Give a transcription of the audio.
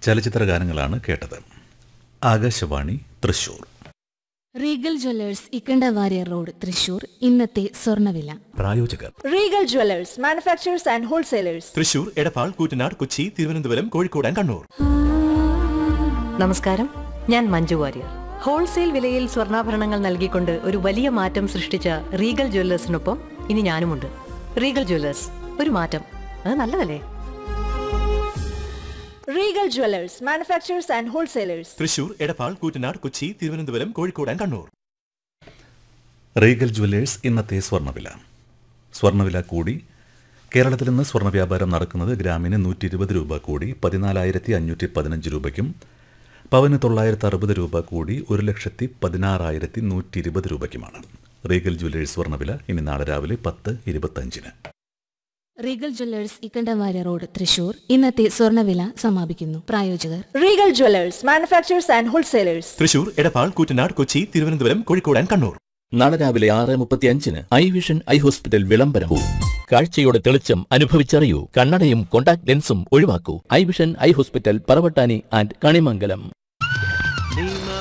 ചലച്ചിത്ര ഗാനങ്ങളാണ് കേട്ടത് Akashvani Thrissur Regal jewellers Ikkandavarya road Thrissur ഇന്നത്തെ സ്വർണ്ണവില പ്രായോജകർ Regal Jewelers, manufacturers and wholesalers. Thrissur Edappal Koottanad Kochi Thiruvananthapuram Kozhikode and Kannur നമസ്കാരം ഞാൻ മഞ്ജു വാര്യർ ഹോൾസെയിൽ വിലയിൽ സ്വർണ്ണാഭരണങ്ങൾ നൽകിക്കൊണ്ട് ഒരു വലിയ മാറ്റം സൃഷ്ടിച്ച റീഗൽ ജ്വല്ലേഴ്സിനൊപ്പം ഇനി ഞാനുമുണ്ട് റീഗൽ ജ്വല്ലേഴ്സ് ഒരു മാറ്റം അത് നല്ലതല്ലേ Regal Jewelers, manufacturers and wholesalers. Thrissur Edappal Koottanad Kochi Thiruvananthapuram Kozhikode and Kannur Regal jewellers ഇന്നത്തെ സ്വർണ്ണവില സ്വർണ്ണവില കൂടി കേരളത്തിൽ നിന്ന് സ്വർണ്ണ വ്യാപാരം നടക്കുന്നത് ഗ്രാമിന് നൂറ്റി ഇരുപത് രൂപ കൂടി പതിനാലായിരത്തി അഞ്ഞൂറ്റി പതിനഞ്ച് രൂപയ്ക്കും പവന് തൊള്ളായിരത്തി അറുപത് രൂപ കൂടി ഒരു ലക്ഷത്തി പതിനാറായിരത്തി നൂറ്റി ഇരുപത് രൂപയ്ക്കുമാണ് റീഗൽ ജ്വല്ലേഴ്സ് സ്വർണ്ണവില ഇനി നാളെ രാവിലെ പത്ത് ഇരുപത്തഞ്ചിന് Regal jewellers Ikkandavarya road Thrissur ഇന്നത്തെ സ്വർണ്ണവില സമാപിക്കുന്നു പ്രായോജകർ Regal Jewelers, manufacturers and wholesalers. Thrissur Edappal Koottanad Kochi Thiruvananthapuram Kozhikode and Kannur നാളെ രാവിലെ ആറ് മുപ്പത്തി അഞ്ചിന് ഐ വിഷൻ ഐ ഹോസ്പിറ്റൽ വിളംബരവും കാഴ്ചയുടെ തെളിച്ചം അനുഭവിച്ചറിയൂ കണ്ണടയും കോണ്ടാക്ട് ലെൻസും ഒഴിവാക്കൂ eye vision eye hospital Paravattani and Kanimangalam